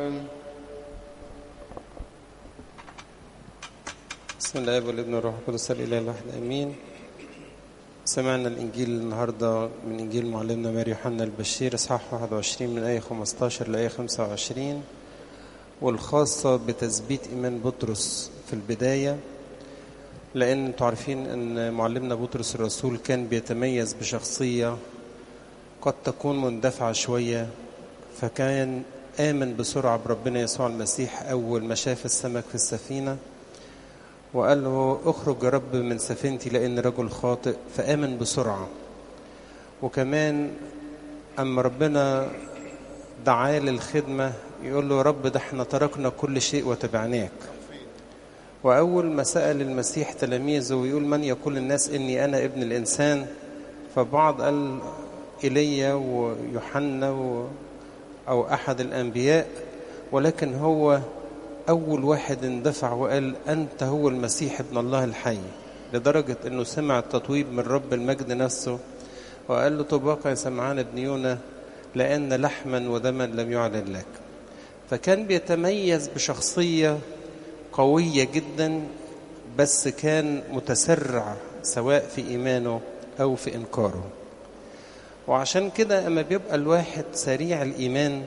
بسم الله والابن والروح القدس الاله الواحد امين سمعنا الانجيل النهارده من انجيل معلمنا ماري يوحنا البشير اصحاح 21 من ايه 15 لايه 25 والخاصه بتثبيت ايمان بطرس في البدايه لان انتوا عارفين ان معلمنا بطرس الرسول كان بيتميز بشخصيه قد تكون مندفعه شويه فكان آمن بسرعة بربنا يسوع المسيح أول ما شاف السمك في السفينة وقال له اخرج يا رب من سفينتي لأن رجل خاطئ فآمن بسرعة وكمان أما ربنا دعاه للخدمة يقول له يا رب ده احنا تركنا كل شيء وتبعناك وأول ما سأل المسيح تلاميذه ويقول من يقول الناس إني أنا ابن الإنسان فبعض قال إيليا ويوحنا و أو أحد الأنبياء ولكن هو أول واحد اندفع وقال أنت هو المسيح ابن الله الحي لدرجة أنه سمع التطويب من رب المجد نفسه وقال له طباق يا سمعان ابن يونا لأن لحما ودما لم يعلن لك فكان بيتميز بشخصية قوية جدا بس كان متسرع سواء في إيمانه أو في إنكاره وعشان كده اما بيبقى الواحد سريع الايمان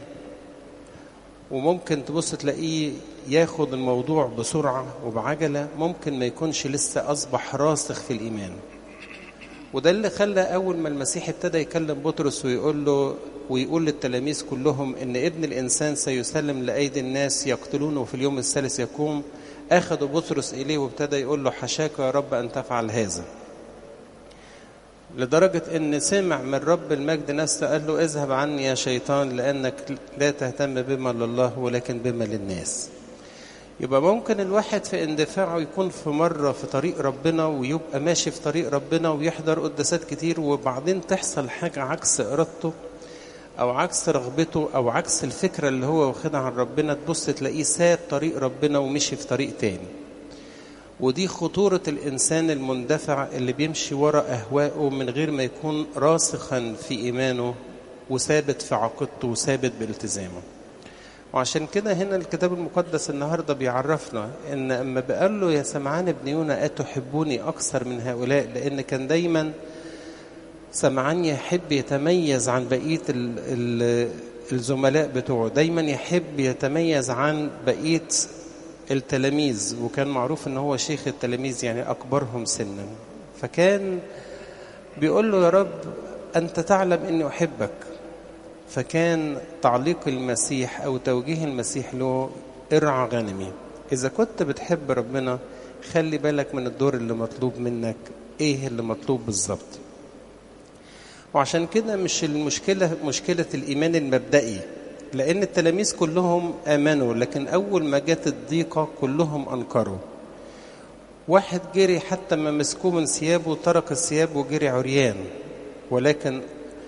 وممكن تبص تلاقيه ياخد الموضوع بسرعه وبعجله ممكن ما يكونش لسه اصبح راسخ في الايمان وده اللي خلى اول ما المسيح ابتدى يكلم بطرس ويقول له ويقول للتلاميذ كلهم ان ابن الانسان سيسلم لايدي الناس يقتلونه في اليوم الثالث يقوم اخذوا بطرس اليه وابتدى يقول له حشاك يا رب ان تفعل هذا لدرجة إن سمع من رب المجد نفسه قال له اذهب عني يا شيطان لأنك لا تهتم بما لله ولكن بما للناس يبقى ممكن الواحد في اندفاعه يكون في مرة في طريق ربنا ويبقى ماشي في طريق ربنا ويحضر قداسات كتير وبعدين تحصل حاجة عكس إرادته أو عكس رغبته أو عكس الفكرة اللي هو واخدها عن ربنا تبص تلاقيه ساب طريق ربنا ومشي في طريق تاني ودي خطورة الإنسان المندفع اللي بيمشي وراء أهوائه من غير ما يكون راسخا في إيمانه وثابت في عقيدته وثابت بالتزامه وعشان كده هنا الكتاب المقدس النهاردة بيعرفنا إن أما بقال له يا سمعان ابن يونا أتحبوني أكثر من هؤلاء لأن كان دايما سمعان يحب يتميز عن بقية ال ال الزملاء بتوعه دايما يحب يتميز عن بقية التلاميذ وكان معروف ان هو شيخ التلاميذ يعني اكبرهم سنا فكان بيقول له يا رب انت تعلم اني احبك فكان تعليق المسيح او توجيه المسيح له ارعى غنمي اذا كنت بتحب ربنا خلي بالك من الدور اللي مطلوب منك ايه اللي مطلوب بالظبط وعشان كده مش المشكله مشكله الايمان المبدئي لأن التلاميذ كلهم آمنوا لكن أول ما جت الضيقة كلهم أنكروا واحد جري حتى ما مسكوه من ثيابه ترك الثياب وجري عريان ولكن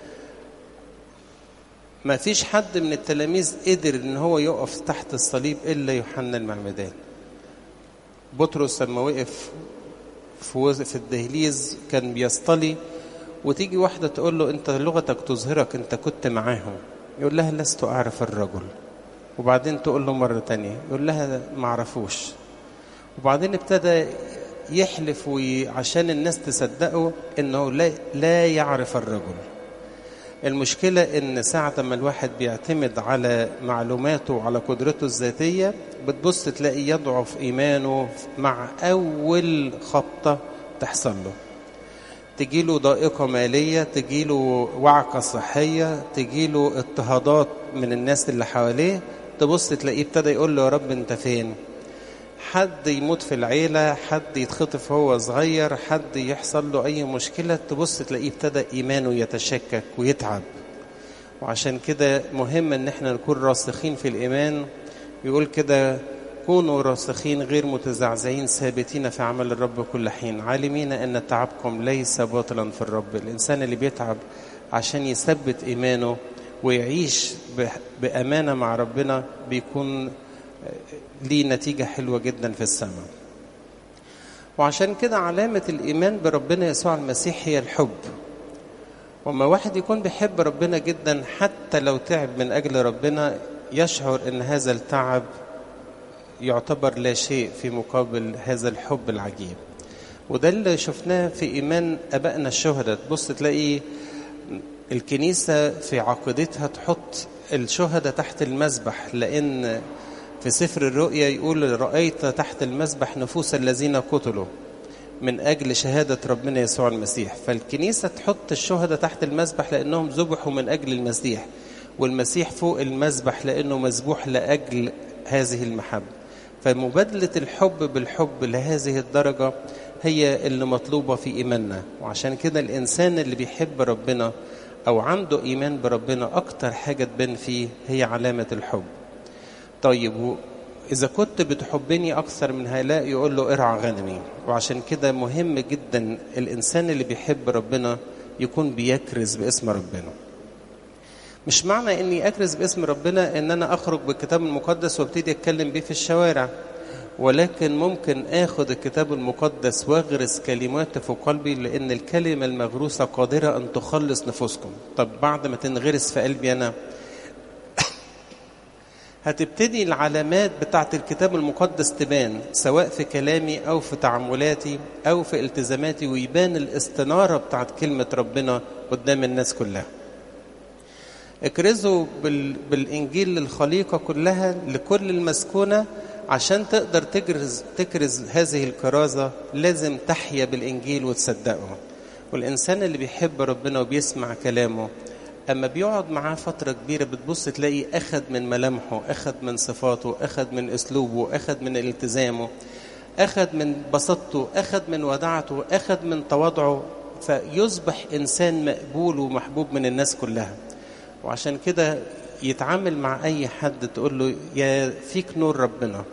ما فيش حد من التلاميذ قدر ان هو يقف تحت الصليب الا يوحنا المعمدان بطرس لما وقف في الدهليز كان بيصطلي وتيجي واحده تقول له انت لغتك تظهرك انت كنت معاهم يقول لها لست أعرف الرجل وبعدين تقول له مرة تانية يقول لها ما أعرفوش وبعدين ابتدى يحلف عشان الناس تصدقه انه لا, لا يعرف الرجل المشكلة ان ساعة ما الواحد بيعتمد على معلوماته وعلى قدرته الذاتية بتبص تلاقي يضعف ايمانه مع اول خبطة تحصل له تجيله ضائقة مالية تجيله وعكة صحية تجيله اضطهادات من الناس اللي حواليه تبص تلاقيه ابتدى يقول له يا رب انت فين حد يموت في العيلة حد يتخطف هو صغير حد يحصل له أي مشكلة تبص تلاقيه ابتدى إيمانه يتشكك ويتعب وعشان كده مهم ان احنا نكون راسخين في الإيمان يقول كده كونوا راسخين غير متزعزعين ثابتين في عمل الرب كل حين عالمين ان تعبكم ليس باطلا في الرب الانسان اللي بيتعب عشان يثبت ايمانه ويعيش بامانه مع ربنا بيكون ليه نتيجه حلوه جدا في السماء وعشان كده علامه الايمان بربنا يسوع المسيح هي الحب وما واحد يكون بيحب ربنا جدا حتى لو تعب من اجل ربنا يشعر ان هذا التعب يعتبر لا شيء في مقابل هذا الحب العجيب وده اللي شفناه في ايمان ابائنا الشهداء تبص تلاقي الكنيسه في عقيدتها تحط الشهداء تحت المذبح لان في سفر الرؤيا يقول رايت تحت المذبح نفوس الذين قتلوا من اجل شهاده ربنا يسوع المسيح فالكنيسه تحط الشهداء تحت المذبح لانهم ذبحوا من اجل المسيح والمسيح فوق المذبح لانه مذبوح لاجل هذه المحبه فمبادله الحب بالحب لهذه الدرجه هي اللي مطلوبه في ايماننا وعشان كده الانسان اللي بيحب ربنا او عنده ايمان بربنا اكتر حاجه تبان فيه هي علامه الحب طيب إذا كنت بتحبني أكثر من هؤلاء يقول له ارعى غنمي وعشان كده مهم جدا الإنسان اللي بيحب ربنا يكون بيكرز باسم ربنا مش معنى اني اكرز باسم ربنا ان انا اخرج بالكتاب المقدس وابتدي اتكلم بيه في الشوارع ولكن ممكن اخد الكتاب المقدس واغرس كلمات في قلبي لان الكلمه المغروسه قادره ان تخلص نفوسكم طب بعد ما تنغرس في قلبي انا هتبتدي العلامات بتاعة الكتاب المقدس تبان سواء في كلامي أو في تعاملاتي أو في التزاماتي ويبان الاستنارة بتاعة كلمة ربنا قدام الناس كلها اكرزوا بال... بالإنجيل للخليقة كلها لكل المسكونة عشان تقدر تكرز, تكرز هذه الكرازة لازم تحيا بالإنجيل وتصدقه والإنسان اللي بيحب ربنا وبيسمع كلامه اما بيقعد معاه فترة كبيرة بتبص تلاقي اخد من ملامحه اخد من صفاته اخد من اسلوبه اخد من التزامه اخد من بساطته اخد من ودعته اخد من تواضعه فيصبح انسان مقبول ومحبوب من الناس كلها وعشان كده يتعامل مع اي حد تقول له يا فيك نور ربنا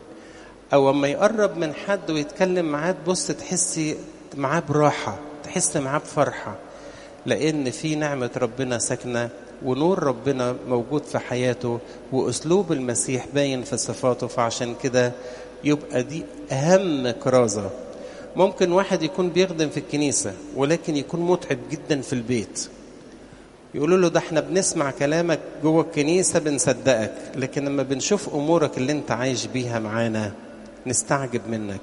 او اما يقرب من حد ويتكلم معاه تبص تحسي معاه براحة تحس معاه بفرحة لأن في نعمة ربنا ساكنة ونور ربنا موجود في حياته وأسلوب المسيح باين في صفاته فعشان كده يبقى دي أهم كرازة ممكن واحد يكون بيخدم في الكنيسة ولكن يكون متعب جدا في البيت يقولوا له ده احنا بنسمع كلامك جوه الكنيسة بنصدقك لكن لما بنشوف أمورك اللي انت عايش بيها معانا نستعجب منك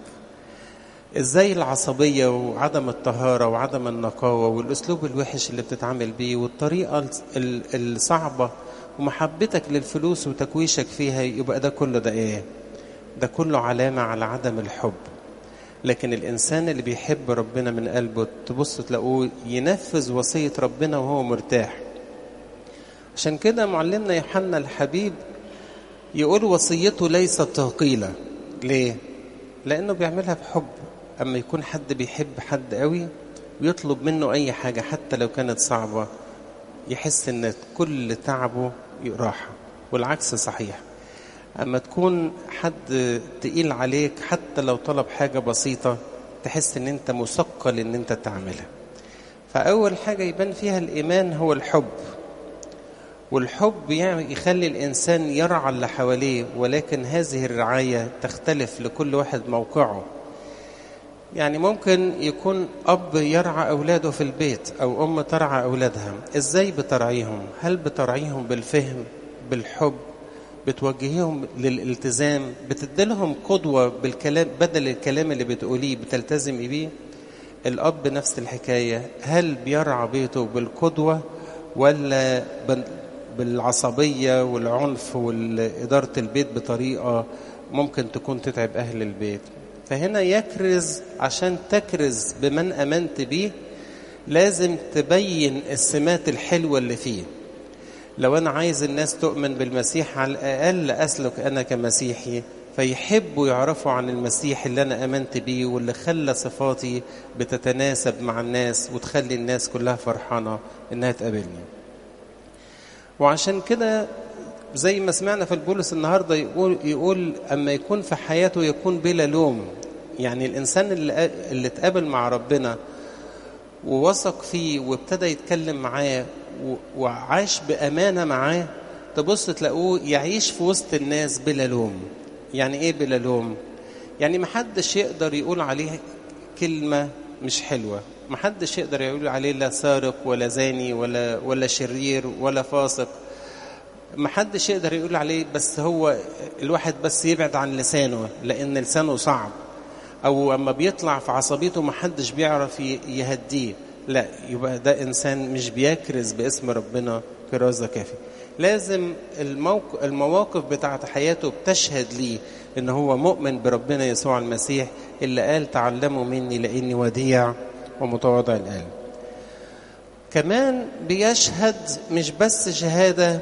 ازاي العصبية وعدم الطهارة وعدم النقاوة والاسلوب الوحش اللي بتتعامل بيه والطريقة الصعبة ومحبتك للفلوس وتكويشك فيها يبقى ده كله ده ايه ده كله علامة على عدم الحب لكن الانسان اللي بيحب ربنا من قلبه تبص تلاقوه ينفذ وصية ربنا وهو مرتاح عشان كده معلمنا يوحنا الحبيب يقول وصيته ليست ثقيلة ليه لانه بيعملها بحب اما يكون حد بيحب حد قوي ويطلب منه اي حاجه حتى لو كانت صعبه يحس ان كل تعبه راحه والعكس صحيح اما تكون حد تقيل عليك حتى لو طلب حاجه بسيطه تحس ان انت مثقل ان انت تعملها فاول حاجه يبان فيها الايمان هو الحب والحب يعني يخلي الانسان يرعى اللي حواليه ولكن هذه الرعايه تختلف لكل واحد موقعه يعني ممكن يكون اب يرعى اولاده في البيت او ام ترعى اولادها ازاي بترعيهم هل بترعيهم بالفهم بالحب بتوجهيهم للالتزام بتديلهم قدوه بالكلام بدل الكلام اللي بتقوليه بتلتزمي بيه الاب نفس الحكايه هل بيرعى بيته بالقدوه ولا بالعصبيه والعنف واداره البيت بطريقه ممكن تكون تتعب اهل البيت فهنا يكرز عشان تكرز بمن امنت بيه لازم تبين السمات الحلوه اللي فيه لو انا عايز الناس تؤمن بالمسيح على الاقل اسلك انا كمسيحي فيحبوا يعرفوا عن المسيح اللي انا امنت بيه واللي خلى صفاتي بتتناسب مع الناس وتخلي الناس كلها فرحانه انها تقابلني وعشان كده زي ما سمعنا في البولس النهارده يقول يقول اما يكون في حياته يكون بلا لوم يعني الانسان اللي اللي اتقابل مع ربنا ووثق فيه وابتدى يتكلم معاه وعاش بامانه معاه تبص تلاقوه يعيش في وسط الناس بلا لوم يعني ايه بلا لوم يعني محدش يقدر يقول عليه كلمه مش حلوه محدش يقدر يقول عليه لا سارق ولا زاني ولا ولا شرير ولا فاسق محدش يقدر يقول عليه بس هو الواحد بس يبعد عن لسانه لأن لسانه صعب أو أما بيطلع في عصبيته محدش بيعرف يهديه لا يبقى ده إنسان مش بيكرز باسم ربنا كرازة كافي لازم الموقف المواقف بتاعت حياته بتشهد ليه ان هو مؤمن بربنا يسوع المسيح اللي قال تعلموا مني لاني وديع ومتواضع القلب كمان بيشهد مش بس شهاده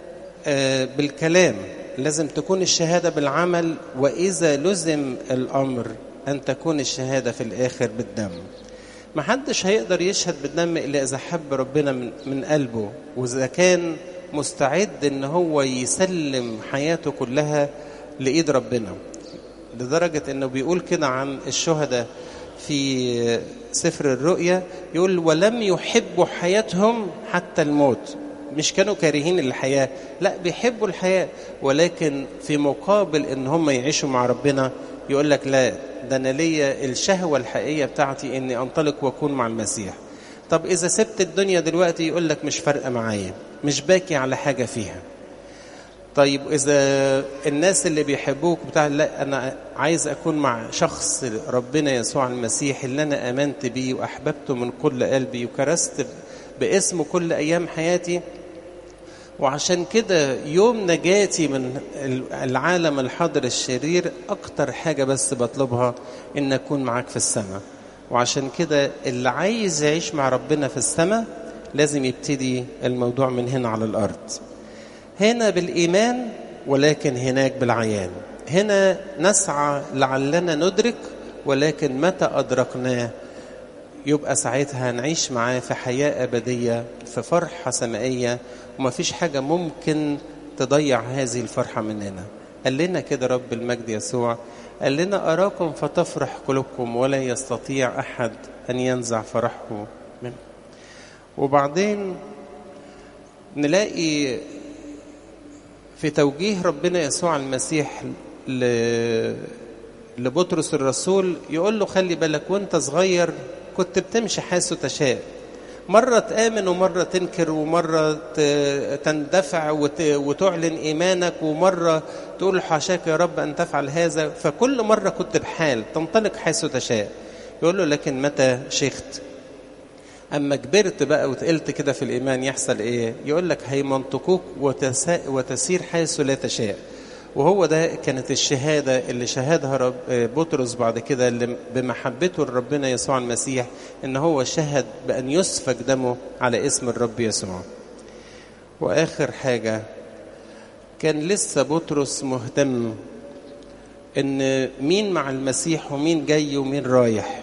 بالكلام لازم تكون الشهاده بالعمل واذا لزم الامر ان تكون الشهاده في الاخر بالدم محدش هيقدر يشهد بالدم الا اذا حب ربنا من, من قلبه واذا كان مستعد ان هو يسلم حياته كلها لايد ربنا لدرجه انه بيقول كده عن الشهداء في سفر الرؤيا يقول ولم يحبوا حياتهم حتى الموت مش كانوا كارهين الحياه لا بيحبوا الحياه ولكن في مقابل ان هم يعيشوا مع ربنا يقول لك لا ده انا ليا الشهوه الحقيقيه بتاعتي اني انطلق واكون مع المسيح طب اذا سبت الدنيا دلوقتي يقول لك مش فارقه معايا مش باكي على حاجه فيها طيب اذا الناس اللي بيحبوك بتاع لا انا عايز اكون مع شخص ربنا يسوع المسيح اللي انا امنت بيه واحببته من كل قلبي وكرست باسمه كل ايام حياتي وعشان كده يوم نجاتي من العالم الحاضر الشرير اكتر حاجه بس بطلبها ان اكون معاك في السماء وعشان كده اللي عايز يعيش مع ربنا في السماء لازم يبتدي الموضوع من هنا على الارض هنا بالايمان ولكن هناك بالعيان هنا نسعى لعلنا ندرك ولكن متى ادركناه يبقى ساعتها هنعيش معاه في حياه ابديه في فرحه سمائيه وما فيش حاجه ممكن تضيع هذه الفرحه مننا قال لنا كده رب المجد يسوع قال لنا أراكم فتفرح قلوبكم ولا يستطيع أحد أن ينزع فرحه منه وبعدين نلاقي في توجيه ربنا يسوع المسيح لبطرس الرسول يقول له خلي بالك وانت صغير كنت بتمشي حيث تشاء مرة تآمن ومرة تنكر ومرة تندفع وتعلن إيمانك ومرة تقول حاشاك يا رب أن تفعل هذا فكل مرة كنت بحال تنطلق حيث تشاء يقول له لكن متى شيخت أما كبرت بقى وتقلت كده في الإيمان يحصل إيه يقول لك هيمنطقوك وتسير حيث لا تشاء وهو ده كانت الشهاده اللي شهدها رب بطرس بعد كده اللي بمحبته لربنا يسوع المسيح ان هو شهد بان يسفك دمه على اسم الرب يسوع. واخر حاجه كان لسه بطرس مهتم ان مين مع المسيح ومين جاي ومين رايح.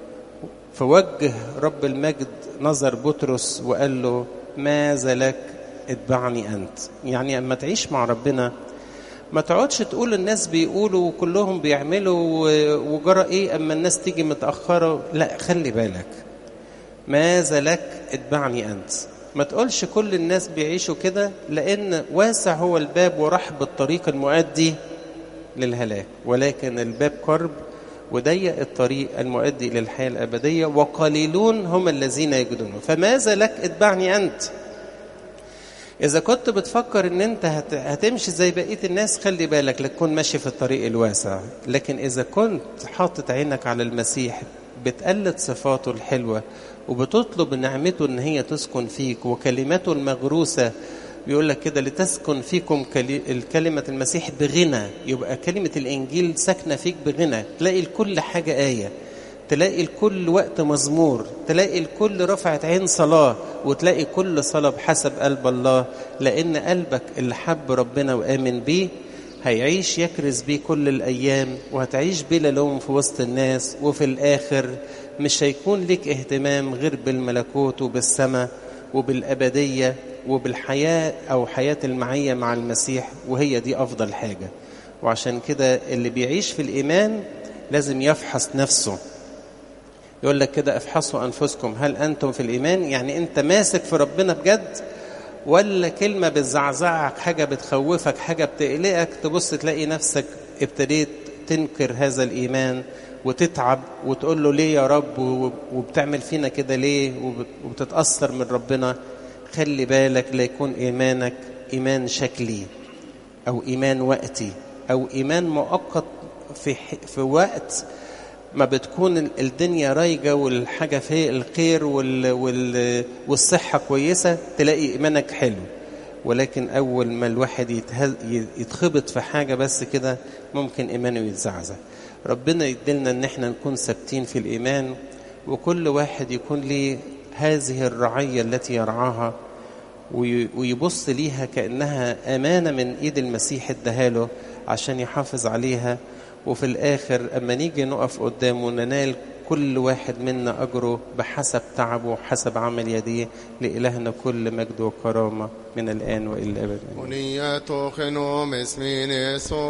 فوجه رب المجد نظر بطرس وقال له ماذا لك اتبعني انت. يعني اما تعيش مع ربنا ما تقعدش تقول الناس بيقولوا وكلهم بيعملوا وجرى ايه اما الناس تيجي متاخره لا خلي بالك ماذا لك اتبعني انت ما تقولش كل الناس بيعيشوا كده لان واسع هو الباب ورحب الطريق المؤدي للهلاك ولكن الباب قرب وضيق الطريق المؤدي الى الحياه الابديه وقليلون هم الذين يجدونه فماذا لك اتبعني انت إذا كنت بتفكر إن أنت هتمشي زي بقية الناس خلي بالك لتكون ماشي في الطريق الواسع، لكن إذا كنت حاطط عينك على المسيح بتقلد صفاته الحلوة وبتطلب نعمته إن هي تسكن فيك وكلماته المغروسة بيقول لك كده لتسكن فيكم الكلمة المسيح بغنى يبقى كلمة الإنجيل ساكنة فيك بغنى تلاقي لكل حاجة آية تلاقي الكل وقت مزمور تلاقي الكل رفعت عين صلاة وتلاقي كل صلاة بحسب قلب الله لأن قلبك اللي حب ربنا وآمن بيه هيعيش يكرز بيه كل الأيام وهتعيش بلا لوم في وسط الناس وفي الآخر مش هيكون لك اهتمام غير بالملكوت وبالسماء وبالأبدية وبالحياة أو حياة المعية مع المسيح وهي دي أفضل حاجة وعشان كده اللي بيعيش في الإيمان لازم يفحص نفسه يقول لك كده افحصوا انفسكم هل انتم في الايمان يعني انت ماسك في ربنا بجد ولا كلمه بتزعزعك حاجه بتخوفك حاجه بتقلقك تبص تلاقي نفسك ابتديت تنكر هذا الايمان وتتعب وتقول له ليه يا رب وبتعمل فينا كده ليه وبتتاثر من ربنا خلي بالك لا يكون ايمانك إيمان شكلي أو إيمان وقتي أو إيمان مؤقت في, في وقت ما بتكون الدنيا رايجة والحاجة في الخير وال وال والصحة كويسة تلاقي إيمانك حلو ولكن أول ما الواحد يتخبط في حاجة بس كده ممكن إيمانه يتزعزع ربنا يدلنا إن احنا نكون ثابتين في الإيمان وكل واحد يكون ليه هذه الرعية التي يرعاها ويبص ليها كأنها أمانة من إيد المسيح ادهاله عشان يحافظ عليها وفي الآخر أما نيجي نقف قدامه ننال كل واحد منا أجره بحسب تعبه وحسب عمل يديه لإلهنا كل مجد وكرامة من الآن وإلى الأبد ونياتو خنوم اسمين يسوع